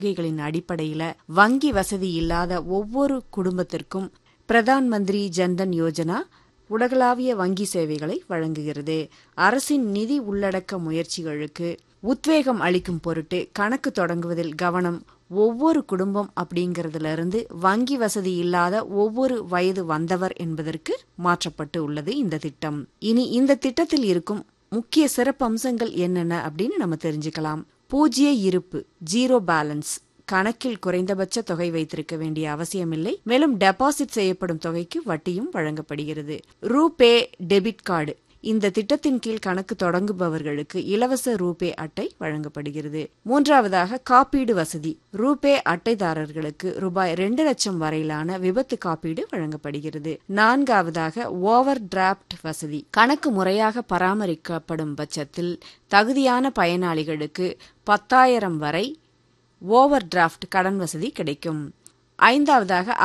கொள்கைகளின் அடிப்படையில வங்கி வசதி இல்லாத ஒவ்வொரு குடும்பத்திற்கும் பிரதான் மந்திரி ஜன்தன் யோஜனா உலகளாவிய வங்கி சேவைகளை வழங்குகிறது அரசின் நிதி உள்ளடக்க முயற்சிகளுக்கு உத்வேகம் அளிக்கும் பொருட்டு கணக்கு தொடங்குவதில் கவனம் ஒவ்வொரு குடும்பம் அப்படிங்கறதுல இருந்து வங்கி வசதி இல்லாத ஒவ்வொரு வயது வந்தவர் என்பதற்கு மாற்றப்பட்டு உள்ளது இந்த திட்டம் இனி இந்த திட்டத்தில் இருக்கும் முக்கிய சிறப்பம்சங்கள் என்னென்ன அப்படின்னு நம்ம தெரிஞ்சுக்கலாம் பூஜ்ய இருப்பு ஜீரோ பேலன்ஸ் கணக்கில் குறைந்தபட்ச தொகை வைத்திருக்க வேண்டிய அவசியமில்லை மேலும் டெபாசிட் செய்யப்படும் தொகைக்கு வட்டியும் வழங்கப்படுகிறது ரூபே டெபிட் கார்டு இந்த திட்டத்தின் கீழ் கணக்கு தொடங்குபவர்களுக்கு இலவச ரூபே அட்டை வழங்கப்படுகிறது மூன்றாவதாக காப்பீடு வசதி ரூபே அட்டைதாரர்களுக்கு ரூபாய் ரெண்டு லட்சம் வரையிலான விபத்து காப்பீடு வழங்கப்படுகிறது நான்காவதாக ஓவர் டிராப்ட் வசதி கணக்கு முறையாக பராமரிக்கப்படும் பட்சத்தில் தகுதியான பயனாளிகளுக்கு பத்தாயிரம் வரை ஓவர் டிராஃப்ட் கடன் வசதி கிடைக்கும் ஐந்தாவதாக